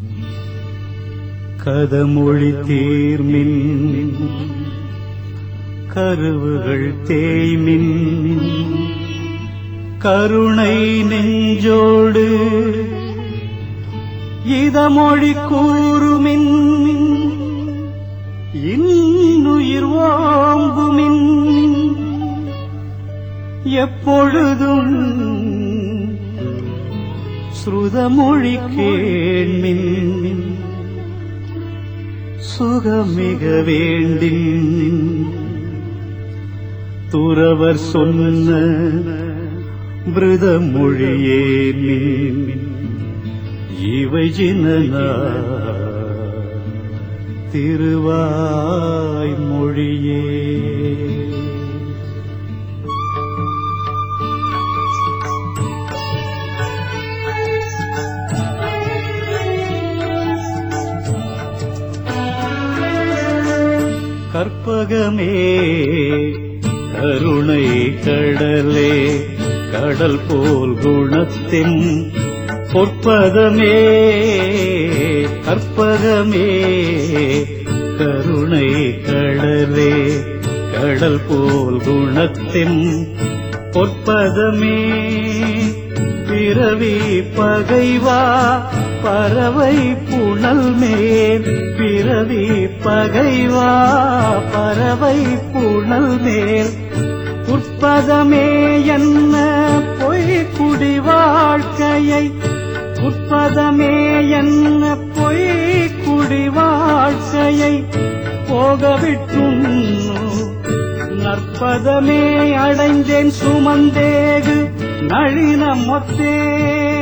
கதமொழி தீர்மின் கருவுகள் தேய்மின் கருணை நெஞ்சோடு இதமொழி கூறுமின் இன்னுயிர் ஓம்புமின் எப்பொழுதும் ஸ்ருதமொழி கேண்மின் சுகமிக வேண்டின் துறவர் சொன்ன மிருத மொழியே இவை ஜினனா திருவாய் மொழியே கற்பகமே கருணை கடலே கடல் போல் குணத்தின் பொற்பதமே கற்பகமே கருணை கடலே கடல் போல் குணத்தின் பொற்பதமே பிறவி பகைவா பறவை புனல் மேல் பிறவி பகைவா பறவை புனல் மேல் உற்பதமே என்ன பொய்க்குடி வாழ்க்கையை உற்பதமே என்ன பொய்க்குடி வாழ்க்கையை போகவிட்டும் நற்பதமே அடைந்தேன் சுமந்தேகு நளின மொத்தே